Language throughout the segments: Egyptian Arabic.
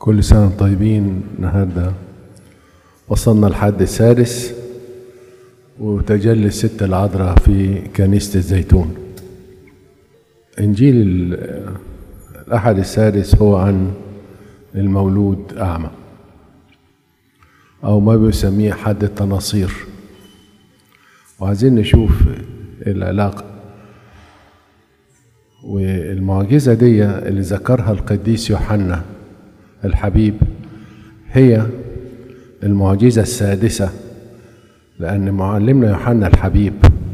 كل سنة وانتم طيبين النهاردة وصلنا لحد السادس وتجلي الست العذراء في كنيسة الزيتون إنجيل ال- الأحد السادس هو عن المولود أعمى أو ما بيسميه حد التناصير وعايزين نشوف العلاقة والمعجزة دي اللي ذكرها القديس يوحنا الحبيب هي المعجزة السادسة لأن معلمنا يوحنا الحبيب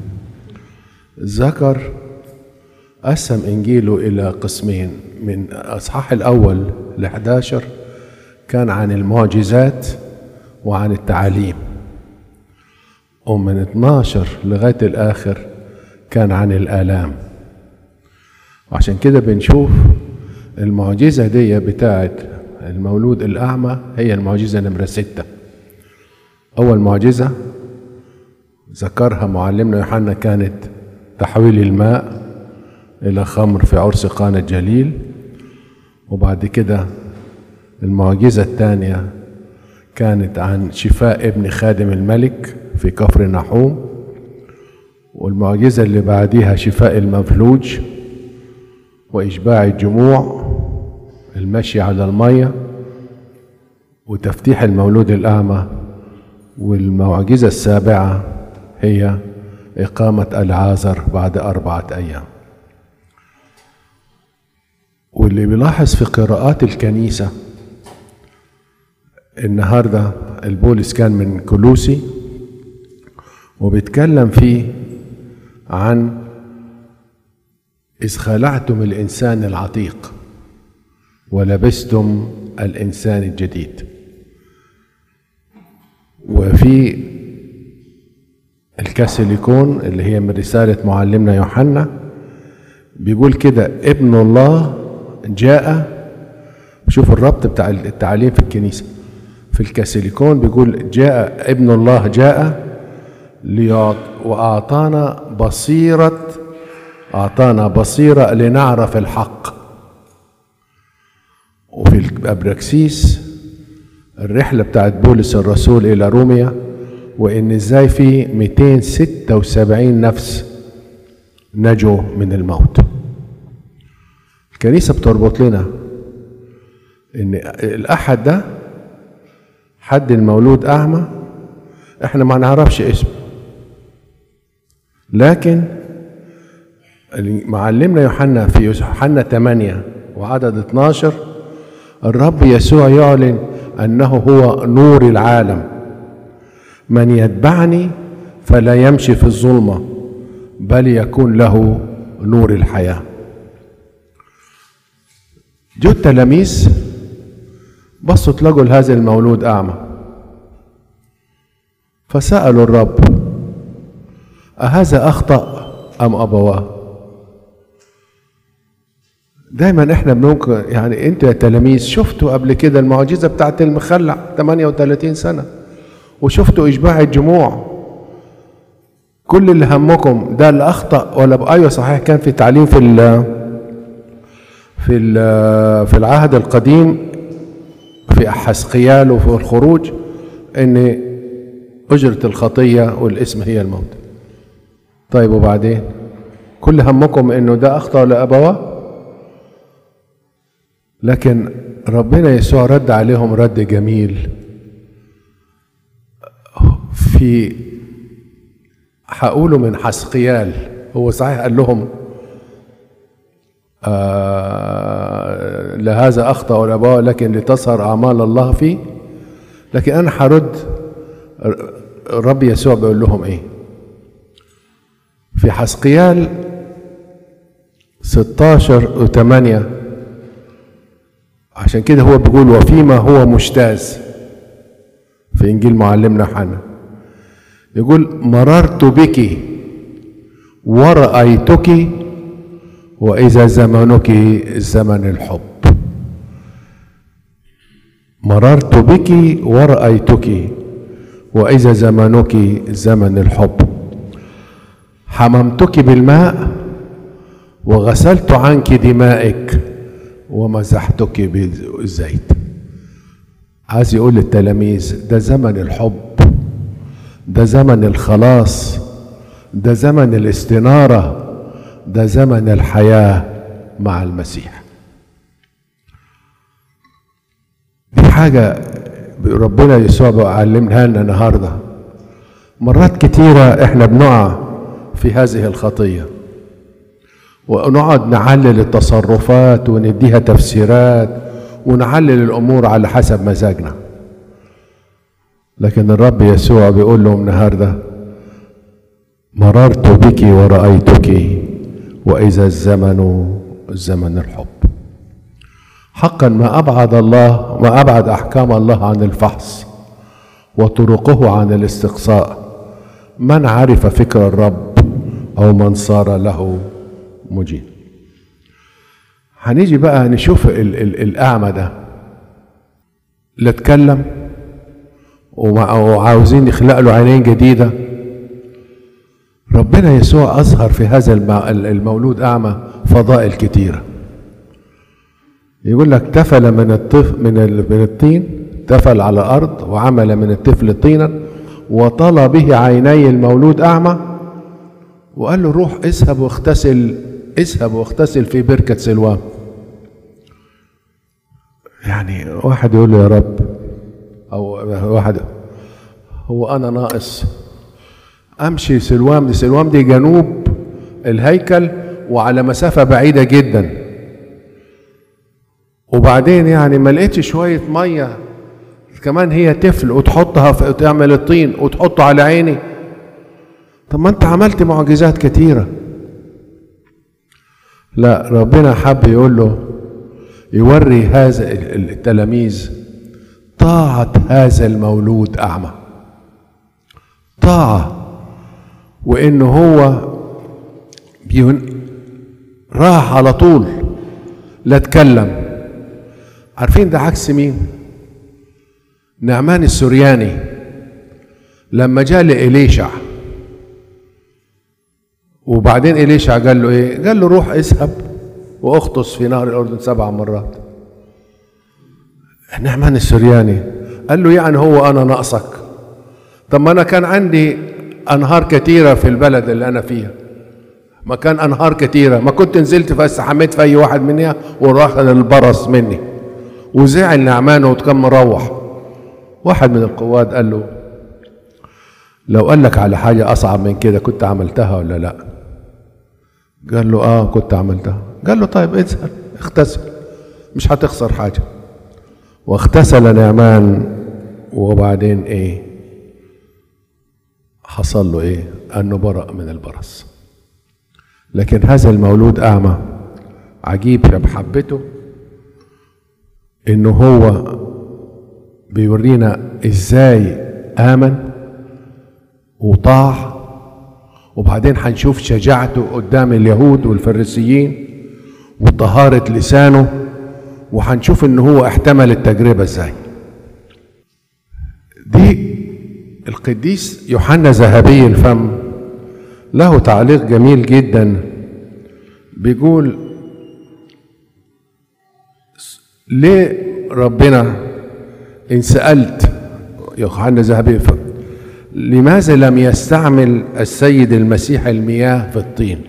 ذكر قسم إنجيله إلى قسمين من أصحاح الأول ل 11 كان عن المعجزات وعن التعاليم ومن 12 لغاية الآخر كان عن الآلام وعشان كده بنشوف المعجزة دي بتاعت المولود الأعمى هي المعجزة نمرة ستة أول معجزة ذكرها معلمنا يوحنا كانت تحويل الماء إلى خمر في عرس قانا الجليل وبعد كده المعجزة الثانية كانت عن شفاء ابن خادم الملك في كفر نحوم والمعجزة اللي بعديها شفاء المفلوج وإشباع الجموع المشي على المية وتفتيح المولود الأعمى والمعجزة السابعة هي إقامة العازر بعد أربعة أيام واللي بيلاحظ في قراءات الكنيسة النهاردة البولس كان من كلوسي وبيتكلم فيه عن إذ خلعتم الإنسان العتيق ولبستم الإنسان الجديد وفي الكاسيليكون اللي هي من رسالة معلمنا يوحنا بيقول كده ابن الله جاء شوف الربط بتاع التعليم في الكنيسة في الكاسيليكون بيقول جاء ابن الله جاء ليعط- وأعطانا بصيرة أعطانا بصيرة لنعرف الحق وفي الأبراكسيس الرحلة بتاعت بولس الرسول إلى روميا وإن إزاي في 276 نفس نجوا من الموت الكنيسة بتربط لنا إن الأحد ده حد المولود أعمى إحنا ما نعرفش اسمه لكن معلمنا يوحنا في يوحنا 8 وعدد 12 الرب يسوع يعلن انه هو نور العالم من يتبعني فلا يمشي في الظلمه بل يكون له نور الحياه جو التلاميذ بصوا تلاقوا لهذا المولود اعمى فسالوا الرب أهذا أخطأ أم أبواه؟ دايما احنا ممكن يعني انتوا يا تلاميذ شفتوا قبل كده المعجزه بتاعت المخلع 38 سنه وشفتوا اشباع الجموع كل اللي همكم ده اللي اخطا ولا ب- ايوه صحيح كان في تعليم في ال في ال في العهد القديم في حسقيال وفي الخروج ان اجره الخطيه والاسم هي الموت طيب وبعدين كل همكم انه ده اخطا لابواه لكن ربنا يسوع رد عليهم رد جميل في هقوله من حسقيال هو صحيح قال لهم آه لهذا اخطا الاباء لكن لتظهر اعمال الله فيه لكن انا هرد الرب يسوع بيقول لهم ايه في حسقيال 16 و8 عشان كده هو بيقول وفيما هو مجتاز في انجيل معلمنا يوحنا يقول مررت بك ورأيتك وإذا زمنك زمن الحب مررت بك ورأيتك وإذا زمنك زمن الحب حممتك بالماء وغسلت عنك دمائك ومسحتك بالزيت عايز يقول للتلاميذ ده زمن الحب ده زمن الخلاص ده زمن الاستناره ده زمن الحياه مع المسيح دي حاجه ربنا يسوع بيعلمها لنا النهارده مرات كتيره احنا بنقع في هذه الخطيه ونقعد نعلل التصرفات ونديها تفسيرات ونعلل الامور على حسب مزاجنا لكن الرب يسوع بيقول لهم النهارده مررت بك ورأيتك وإذا الزمن زمن الحب حقا ما أبعد الله ما أبعد أحكام الله عن الفحص وطرقه عن الاستقصاء من عرف فكر الرب أو من صار له مجيب هنيجي بقى نشوف ال ال الأعمى ده لا اتكلم وعاوزين يخلق له عينين جديدة ربنا يسوع أظهر في هذا المولود أعمى فضائل كتيرة يقول لك تفل من الطف من من الطين تفل على الأرض وعمل من الطفل طينا وطلى به عيني المولود أعمى وقال له روح اذهب واغتسل اذهب واغتسل في بركة سلوان يعني واحد يقول له يا رب أو واحد هو أنا ناقص أمشي سلوام دي سلوام دي جنوب الهيكل وعلى مسافة بعيدة جدا وبعدين يعني ما لقيتش شوية مية كمان هي تفل وتحطها في تعمل الطين وتحطه على عيني طب ما انت عملت معجزات كتيرة لا ربنا حب يقول له يوري هذا التلاميذ طاعة هذا المولود أعمى طاعة وإن هو راح على طول لا اتكلم عارفين ده عكس مين نعمان السورياني لما جاء لإليشع وبعدين إليشع قال له إيه قال له روح اذهب واغطس في نهر الأردن سبع مرات نعمان السورياني قال له يعني هو أنا ناقصك طب ما أنا كان عندي أنهار كتيرة في البلد اللي أنا فيها ما كان أنهار كتيرة ما كنت نزلت فاستحميت في أي واحد منها وراح البرص مني وزعل نعمان وكان مروح واحد من القواد قال له لو قال لك على حاجة أصعب من كده كنت عملتها ولا لا قال له آه كنت عملتها قال له طيب اذهب اغتسل مش هتخسر حاجة واغتسل نعمان وبعدين ايه حصل له ايه انه برأ من البرص لكن هذا المولود اعمى عجيب في محبته انه هو بيورينا ازاي امن وطاع وبعدين هنشوف شجاعته قدام اليهود والفريسيين وطهارة لسانه وهنشوف ان هو احتمل التجربة ازاي دي القديس يوحنا ذهبي الفم له تعليق جميل جدا بيقول ليه ربنا ان سألت يوحنا ذهبي الفم لماذا لم يستعمل السيد المسيح المياه في الطين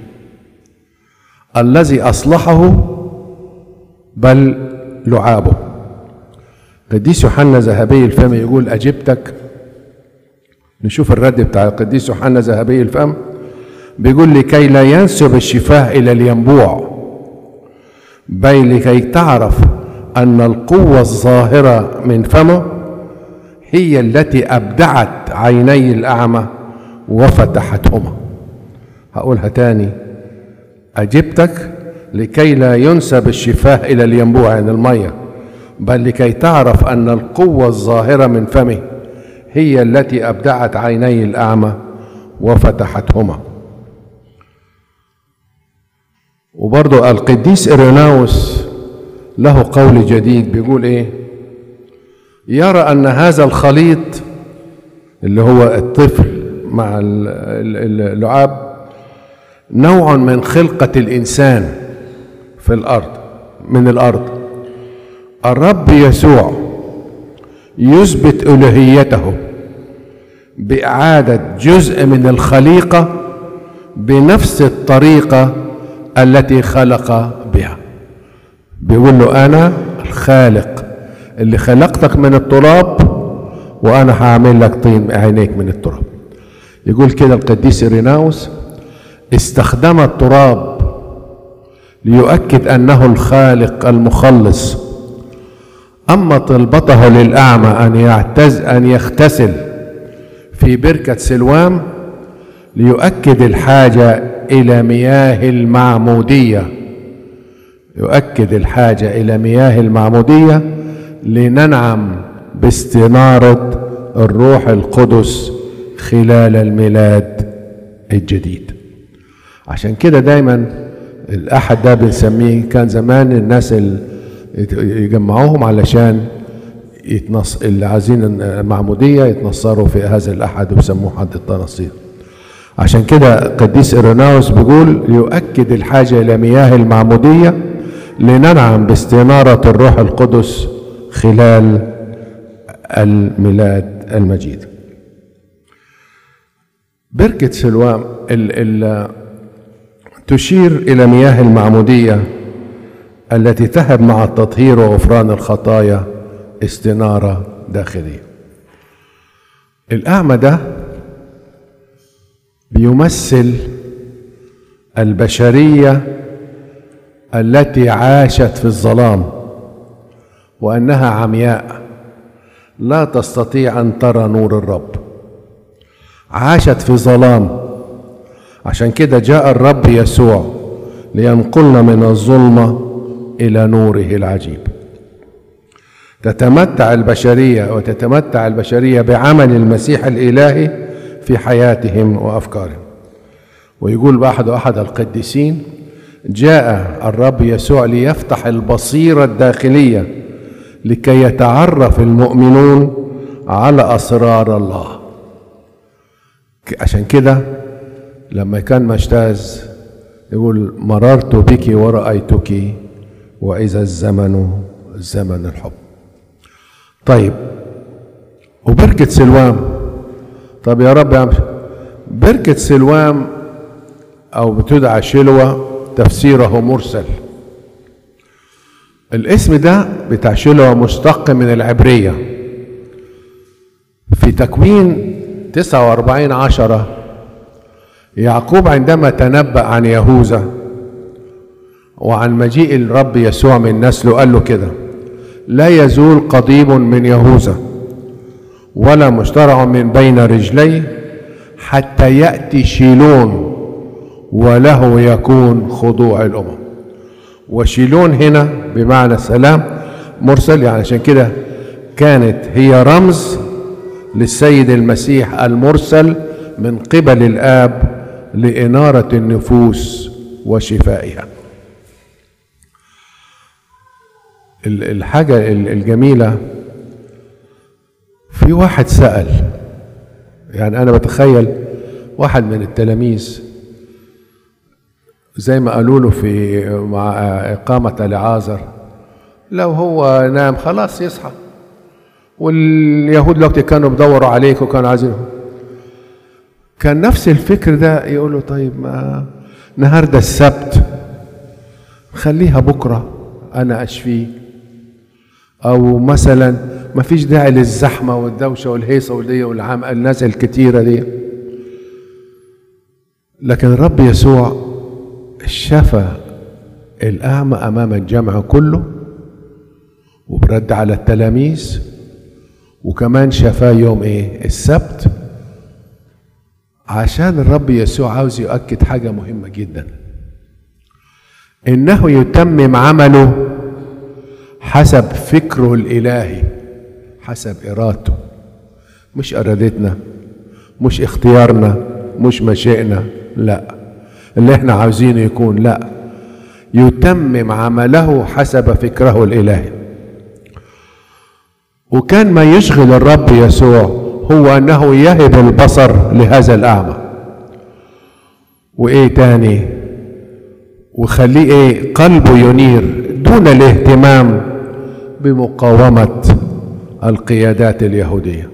الذي اصلحه بل لعابه قديس يوحنا ذهبي الفم يقول اجبتك نشوف الرد بتاع القديس يوحنا ذهبي الفم بيقول لكي لا ينسب الشفاه الى الينبوع بل لكي تعرف ان القوه الظاهره من فمه هي التي ابدعت عيني الاعمى وفتحتهما هقولها تاني اجبتك لكي لا ينسب الشفاه الى الينبوع يعني الميه بل لكي تعرف ان القوه الظاهره من فمه هي التي ابدعت عيني الاعمى وفتحتهما وبرضو القديس إريناوس له قول جديد بيقول ايه يرى ان هذا الخليط اللي هو الطفل مع اللعاب نوع من خلقة الإنسان في الأرض من الأرض الرب يسوع يثبت الوهيته باعاده جزء من الخليقه بنفس الطريقه التي خلق بها بيقول له انا الخالق اللي خلقتك من التراب وانا هعمل لك طين عينيك من التراب يقول كده القديس إريناوس استخدم التراب ليؤكد أنه الخالق المخلص أما طلبته للأعمى أن يعتز أن يغتسل في بركة سلوام ليؤكد الحاجة إلى مياه المعمودية يؤكد الحاجة إلى مياه المعمودية لننعم باستنارة الروح القدس خلال الميلاد الجديد عشان كده دايما الأحد ده بنسميه كان زمان الناس اللي يجمعوهم علشان يتنص اللي عايزين المعمودية يتنصروا في هذا الأحد ويسموه حد التنصير عشان كده قديس إيروناوس بيقول يؤكد الحاجة إلى مياه المعمودية لننعم باستنارة الروح القدس خلال الميلاد المجيد بركة سلوام ال ال تشير إلى مياه المعمودية التي تهب مع التطهير وغفران الخطايا استنارة داخلية الأعمى ده بيمثل البشرية التي عاشت في الظلام وأنها عمياء لا تستطيع أن ترى نور الرب عاشت في ظلام عشان كده جاء الرب يسوع لينقلنا من الظلمة إلى نوره العجيب تتمتع البشرية وتتمتع البشرية بعمل المسيح الإلهي في حياتهم وأفكارهم ويقول بأحد أحد القديسين جاء الرب يسوع ليفتح البصيرة الداخلية لكي يتعرف المؤمنون على أسرار الله عشان كده لما كان مجتاز يقول مررت بك ورأيتك وإذا الزمن زمن الحب طيب وبركة سلوام طب يا رب يا عم بركة سلوام أو بتدعى شلوة تفسيره مرسل الاسم ده بتاع شلوة مشتق من العبرية في تكوين 49 عشرة يعقوب عندما تنبأ عن يهوذا وعن مجيء الرب يسوع من نسله قال له كده لا يزول قضيب من يهوذا ولا مشترع من بين رجليه حتى يأتي شيلون وله يكون خضوع الأمم وشيلون هنا بمعنى السلام مرسل يعني عشان كده كانت هي رمز للسيد المسيح المرسل من قبل الآب لإنارة النفوس وشفائها الحاجة الجميلة في واحد سأل يعني أنا بتخيل واحد من التلاميذ زي ما قالوا له في مع إقامة لعازر لو هو نام خلاص يصحى واليهود دلوقتي كانوا بدوروا عليك وكانوا عايزين كان نفس الفكر ده يقول له طيب ما النهارده السبت خليها بكره انا اشفيه او مثلا ما فيش داعي للزحمه والدوشه والهيصه والدي والعام الناس الكتيره دي لكن الرب يسوع شفى الاعمى امام الجمع كله وبرد على التلاميذ وكمان شفاه يوم ايه السبت عشان الرب يسوع عاوز يؤكد حاجه مهمه جدا انه يتمم عمله حسب فكره الالهي حسب ارادته مش ارادتنا مش اختيارنا مش مشيئنا لا اللي احنا عاوزينه يكون لا يتمم عمله حسب فكره الالهي وكان ما يشغل الرب يسوع هو انه يهب البصر لهذا الاعمى وايه تاني وخليه ايه قلبه ينير دون الاهتمام بمقاومه القيادات اليهودية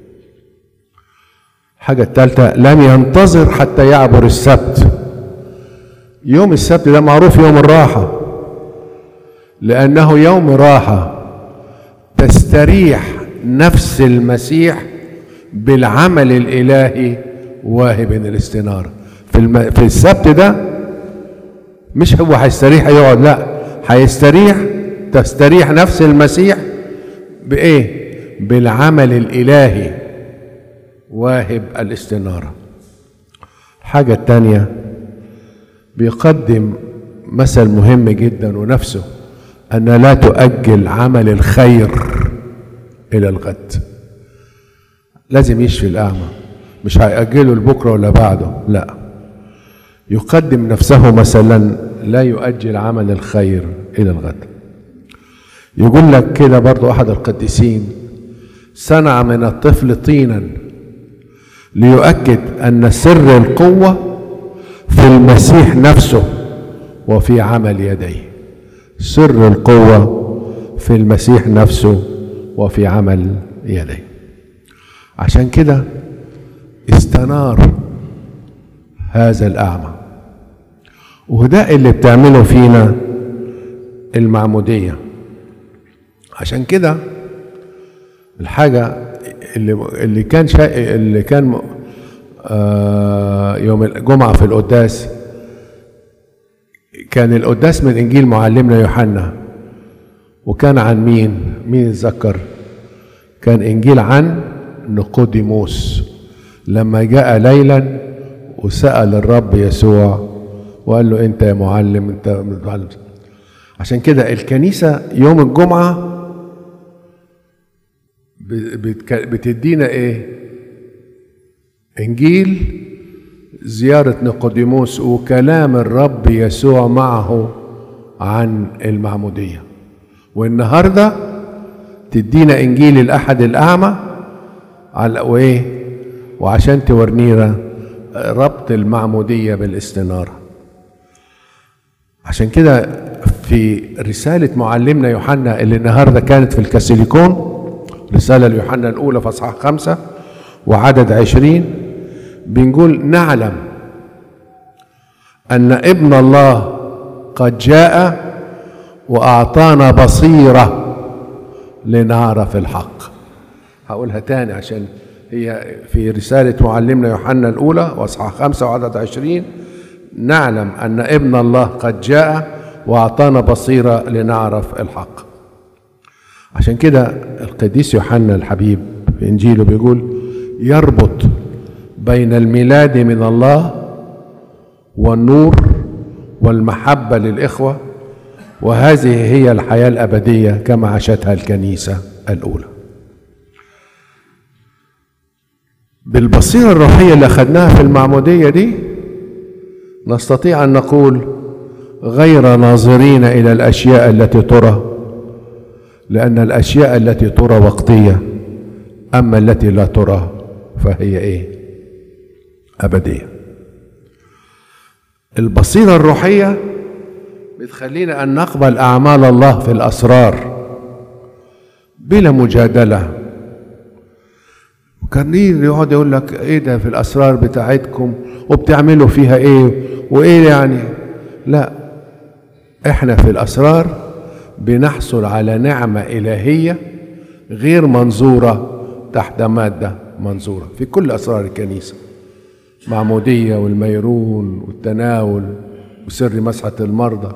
حاجة الثالثة لم ينتظر حتى يعبر السبت يوم السبت ده معروف يوم الراحة لأنه يوم راحة تستريح نفس المسيح بالعمل الإلهي واهب الاستنارة في, الم... في السبت ده مش هو هيستريح يقعد لا هيستريح تستريح نفس المسيح بإيه؟ بالعمل الإلهي واهب الاستنارة الحاجة الثانية بيقدم مثل مهم جدا ونفسه أن لا تؤجل عمل الخير إلى الغد لازم يشفي الأعمى مش هيأجله لبكرة ولا بعده لا يقدم نفسه مثلا لا يؤجل عمل الخير إلى الغد يقول لك كده برضو أحد القديسين صنع من الطفل طينا ليؤكد أن سر القوة في المسيح نفسه وفي عمل يديه سر القوة في المسيح نفسه وفي عمل يديه عشان كده استنار هذا الأعمى وده اللي بتعمله فينا المعمودية عشان كده الحاجة اللي اللي كان شا... اللي كان آه يوم الجمعة في القداس كان القداس من إنجيل معلمنا يوحنا وكان عن مين؟ مين يتذكر؟ كان إنجيل عن نقوديموس لما جاء ليلا وسأل الرب يسوع وقال له أنت يا معلم أنت معلم عشان كده الكنيسة يوم الجمعة بتدينا إيه؟ إنجيل زيارة نيقوديموس وكلام الرب يسوع معه عن المعمودية والنهاردة تدينا إنجيل الأحد الأعمى على وإيه وعشان تورنينا ربط المعمودية بالاستنارة عشان كده في رسالة معلمنا يوحنا اللي النهاردة كانت في الكاسيليكون رسالة ليوحنا الأولى في أصحاح خمسة وعدد عشرين بنقول نعلم أن ابن الله قد جاء وأعطانا بصيرة لنعرف الحق هقولها تاني عشان هي في رسالة معلمنا يوحنا الأولى وأصحاح خمسة وعدد عشرين نعلم أن ابن الله قد جاء وأعطانا بصيرة لنعرف الحق عشان كده القديس يوحنا الحبيب في إنجيله بيقول يربط بين الميلاد من الله والنور والمحبة للإخوة وهذه هي الحياة الأبدية كما عاشتها الكنيسة الأولى بالبصيرة الروحية اللي أخذناها في المعمودية دي نستطيع أن نقول غير ناظرين إلى الأشياء التي ترى لأن الأشياء التي ترى وقتية أما التي لا ترى فهي إيه أبدية البصيرة الروحية بتخلينا أن نقبل أعمال الله في الأسرار بلا مجادلة وكان يقعد يقول لك ايه ده في الاسرار بتاعتكم وبتعملوا فيها ايه وايه يعني لا احنا في الاسرار بنحصل على نعمه الهيه غير منظوره تحت ماده منظوره في كل اسرار الكنيسه معموديه والميرون والتناول وسر مسحه المرضى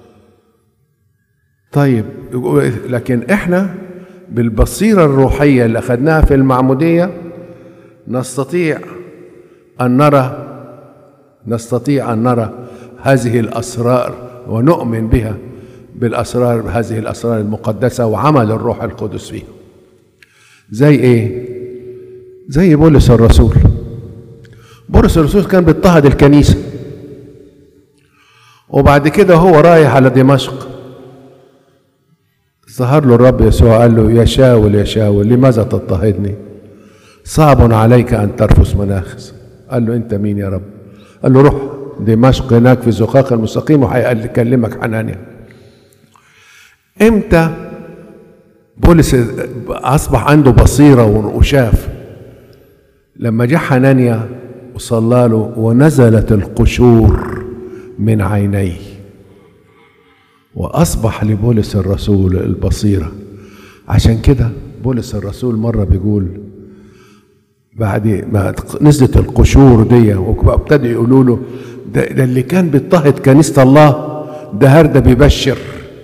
طيب لكن احنا بالبصيره الروحيه اللي اخذناها في المعموديه نستطيع ان نرى نستطيع ان نرى هذه الاسرار ونؤمن بها بالاسرار هذه الاسرار المقدسه وعمل الروح القدس فيها زي ايه زي بولس الرسول بولس الرسول كان بيضطهد الكنيسه وبعد كده هو رايح على دمشق ظهر له الرب يسوع قال له يا شاول يا شاول لماذا تضطهدني صعب عليك أن ترفس مناخس قال له أنت مين يا رب قال له روح دمشق هناك في زقاق المستقيم وهيكلمك حنانيا امتى بولس اصبح عنده بصيره وشاف لما جه حنانيا وصلى له ونزلت القشور من عينيه واصبح لبولس الرسول البصيره عشان كده بولس الرسول مره بيقول بعد ما نزلت القشور دي وابتدوا يقولوا له ده, ده اللي كان بيضطهد كنيسه الله ده هرده بيبشر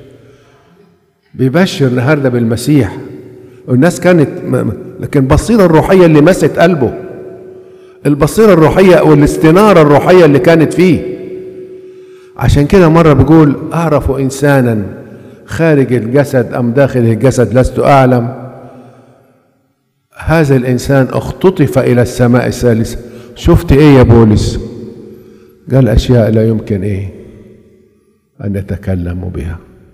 بيبشر النهارده بالمسيح والناس كانت لكن البصيره الروحيه اللي مست قلبه البصيره الروحيه والاستناره الروحيه اللي كانت فيه عشان كده مره بيقول اعرف انسانا خارج الجسد ام داخل الجسد لست اعلم هذا الانسان اختطف الى السماء الثالثه شفت ايه يا بولس قال اشياء لا يمكن ايه ان نتكلم بها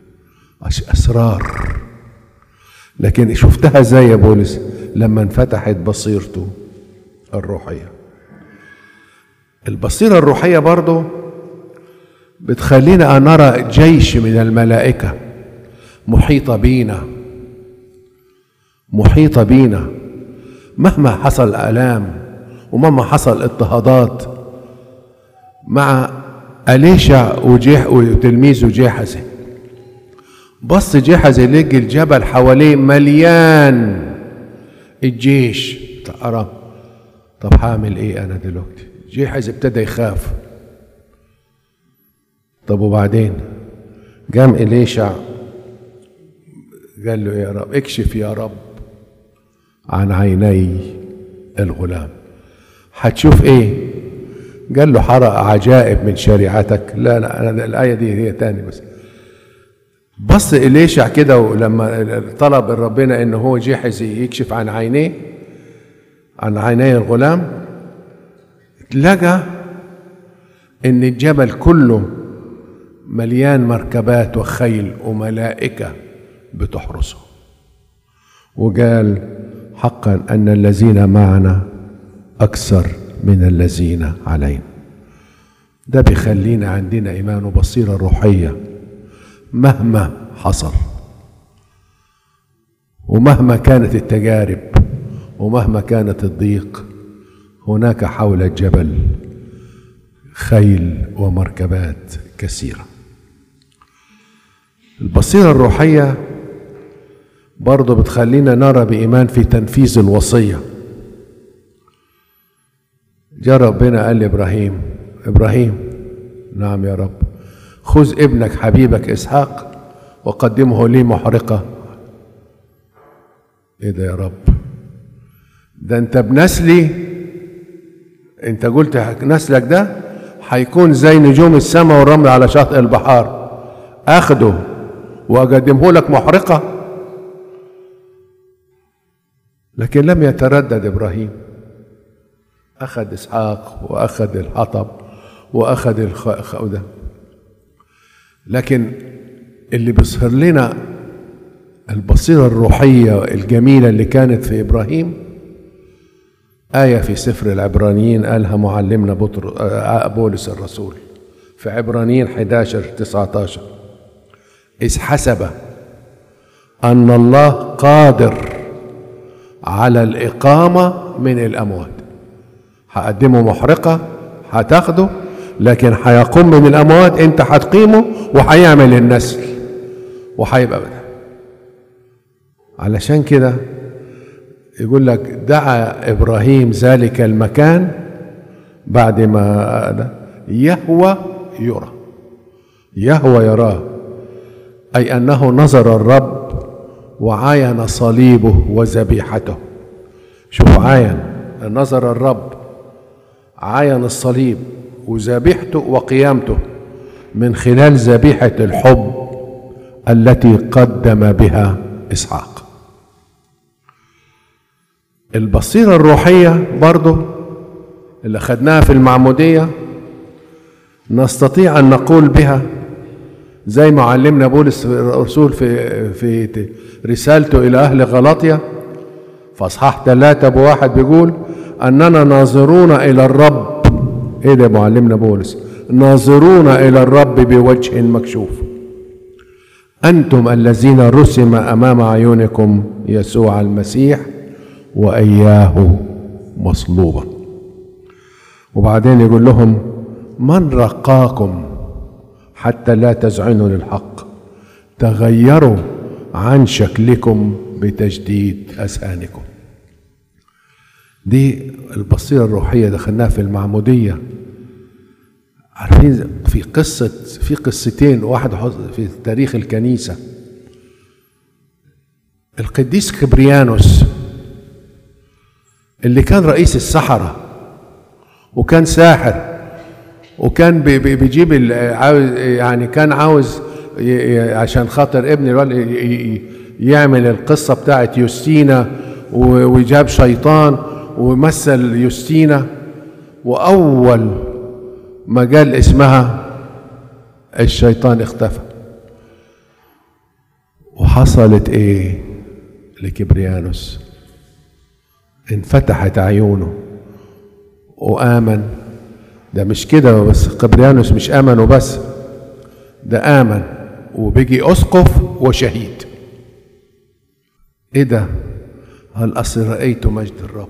اسرار لكن شفتها ازاي يا بولس لما انفتحت بصيرته الروحيه البصيره الروحيه برضه بتخلينا نرى جيش من الملائكه محيطه بينا محيطه بينا مهما حصل الام ومهما حصل اضطهادات مع أليشع وجيح وتلميذه جيحزي بص جيحزي لقي الجبل حواليه مليان الجيش أرى طب هعمل ايه انا دلوقتي جيحزي ابتدى يخاف طب وبعدين قام إليشع قال له يا رب اكشف يا رب عن عيني الغلام هتشوف ايه قال له حرق عجائب من شريعتك لا لا أنا الآية دي هي تاني بس بص إليشع كده ولما طلب ربنا إن هو جحز يكشف عن عينيه عن عيني الغلام لقى إن الجبل كله مليان مركبات وخيل وملائكة بتحرسه وقال حقا أن الذين معنا أكثر من الذين علينا ده بيخلينا عندنا إيمان وبصيرة روحية مهما حصل ومهما كانت التجارب ومهما كانت الضيق هناك حول الجبل خيل ومركبات كثيره البصيره الروحيه برضه بتخلينا نرى بايمان في تنفيذ الوصيه جاء ربنا قال لابراهيم ابراهيم نعم يا رب خذ ابنك حبيبك اسحاق وقدمه لي محرقه ايه ده يا رب ده انت بنسلي انت قلت نسلك ده هيكون زي نجوم السماء والرمل على شاطئ البحار اخده واقدمه لك محرقه لكن لم يتردد ابراهيم اخذ اسحاق واخذ الحطب واخذ الخ ده لكن اللي بيظهر لنا البصيرة الروحية الجميلة اللي كانت في إبراهيم آية في سفر العبرانيين قالها معلمنا بطر بولس الرسول في عبرانيين 11 19 إذ حسب أن الله قادر على الإقامة من الأموات هقدمه محرقة هتاخده لكن هيقوم من الأموات أنت هتقيمه وهيعمل النسل وهيبقى بدأ علشان كده يقول لك دعا ابراهيم ذلك المكان بعد ما يهوى يرى يهوى يراه اي انه نظر الرب وعاين صليبه وذبيحته شوف عاين نظر الرب عاين الصليب وذبيحته وقيامته من خلال ذبيحه الحب التي قدم بها اسحاق البصيرة الروحية برضه اللي خدناها في المعمودية نستطيع أن نقول بها زي ما علمنا بولس الرسول في في رسالته إلى أهل غلاطيا في أصحاح ثلاثة بواحد بيقول أننا ناظرون إلى الرب إيه ده معلمنا بولس ناظرون إلى الرب بوجه مكشوف انتم الذين رسم امام عيونكم يسوع المسيح واياه مصلوبا وبعدين يقول لهم من رقاكم حتى لا تزعنوا للحق تغيروا عن شكلكم بتجديد اذهانكم دي البصيره الروحيه دخلناها في المعموديه عارفين في قصه في قصتين واحد في تاريخ الكنيسه القديس كبريانوس اللي كان رئيس السحرة وكان ساحر وكان بيجيب يعني كان عاوز عشان خاطر ابن يعمل القصة بتاعت يوستينا وجاب شيطان ومثل يوستينا وأول ما قال اسمها الشيطان اختفى وحصلت ايه لكبريانوس انفتحت عيونه وآمن ده مش كده بس قبريانوس مش آمن وبس ده آمن وبيجي أسقف وشهيد إيه ده؟ هل أصل رأيت مجد الرب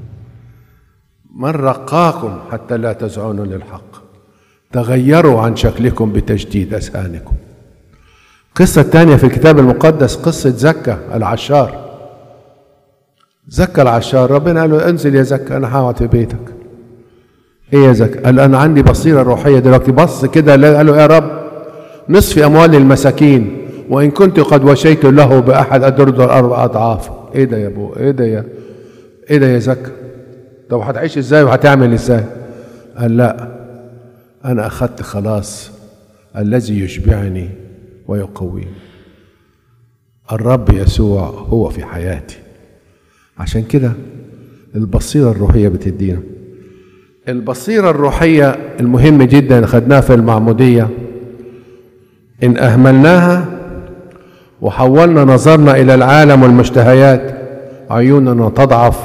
من رقاكم حتى لا تزعنوا للحق تغيروا عن شكلكم بتجديد أذهانكم قصة تانية في الكتاب المقدس قصة زكا العشار زكى العشار ربنا قال له انزل يا زكى انا هقعد في بيتك ايه يا زكى قال انا عندي بصيره روحيه دلوقتي بص كده قال له يا رب نصف اموال المساكين وان كنت قد وشيت له باحد ادرد اربع اضعاف ايه ده يا ابو ايه ده يا ايه ده يا زكى طب هتعيش ازاي وهتعمل ازاي قال لا انا اخذت خلاص الذي يشبعني ويقويني الرب يسوع هو في حياتي عشان كده البصيرة الروحية بتدينا البصيرة الروحية المهمة جدا خدناها في المعمودية إن أهملناها وحولنا نظرنا إلى العالم والمشتهيات عيوننا تضعف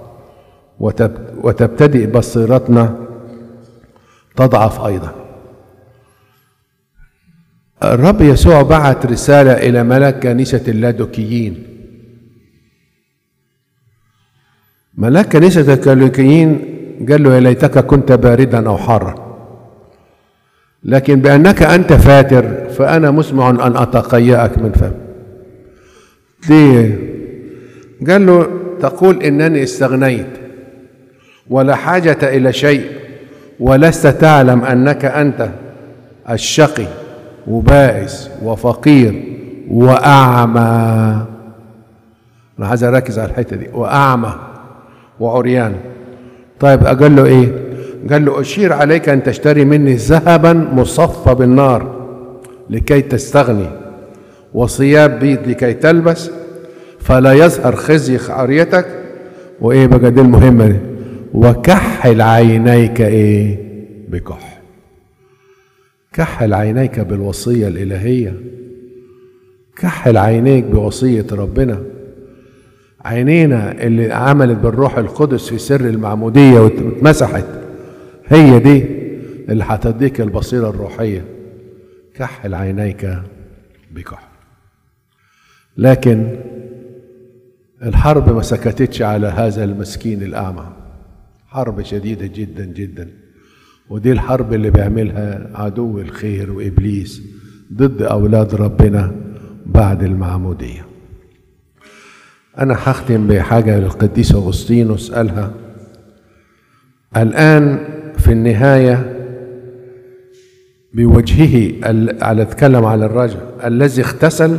وتبتدئ بصيرتنا تضعف أيضا الرب يسوع بعت رسالة إلى ملك كنيسة اللادوكيين ملاك كنيسة الكالوكيين قال له يا ليتك كنت باردا أو حارا لكن بأنك أنت فاتر فأنا مسمع أن أتقيأك من فم ليه؟ قال له تقول إنني استغنيت ولا حاجة إلى شيء ولست تعلم أنك أنت الشقي وبائس وفقير وأعمى أنا عايز أركز على الحتة دي وأعمى وعريان طيب قال له ايه قال له اشير عليك ان تشتري مني ذهبا مصفى بالنار لكي تستغني وثياب بيض لكي تلبس فلا يظهر خزي عريتك وايه بقى دي المهمه دي وكحل عينيك ايه بكح كحل عينيك بالوصيه الالهيه كحل عينيك بوصيه ربنا عينينا اللي عملت بالروح القدس في سر المعمودية واتمسحت هي دي اللي هتديك البصيرة الروحية كحل عينيك بكحل لكن الحرب ما سكتتش على هذا المسكين الأعمى حرب شديدة جدا جدا ودي الحرب اللي بيعملها عدو الخير وإبليس ضد أولاد ربنا بعد المعموديه أنا هختم بحاجة للقديس أغسطينوس قالها الآن في النهاية بوجهه على اتكلم على الرجل الذي اغتسل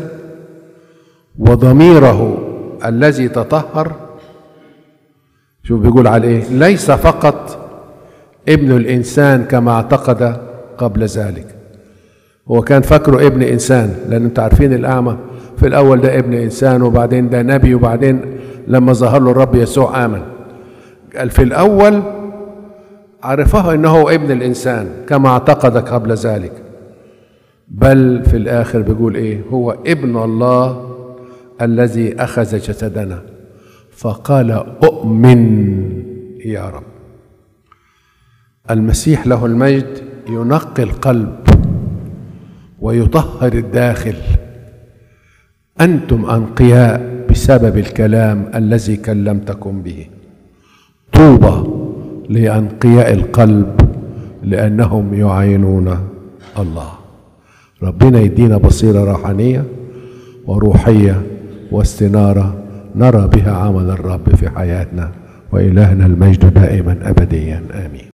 وضميره الذي تطهر شوف بيقول على ايه ليس فقط ابن الانسان كما اعتقد قبل ذلك هو كان فاكره ابن انسان لان انتوا عارفين الاعمى في الأول ده ابن إنسان وبعدين ده نبي وبعدين لما ظهر له الرب يسوع آمن قال في الأول عرفه أنه ابن الإنسان كما اعتقد قبل ذلك بل في الآخر بيقول إيه هو ابن الله الذي أخذ جسدنا فقال أؤمن يا رب المسيح له المجد ينقي القلب ويطهر الداخل انتم انقياء بسبب الكلام الذي كلمتكم به طوبى لانقياء القلب لانهم يعينون الله ربنا يدينا بصيره روحانيه وروحيه واستناره نرى بها عمل الرب في حياتنا والهنا المجد دائما ابديا امين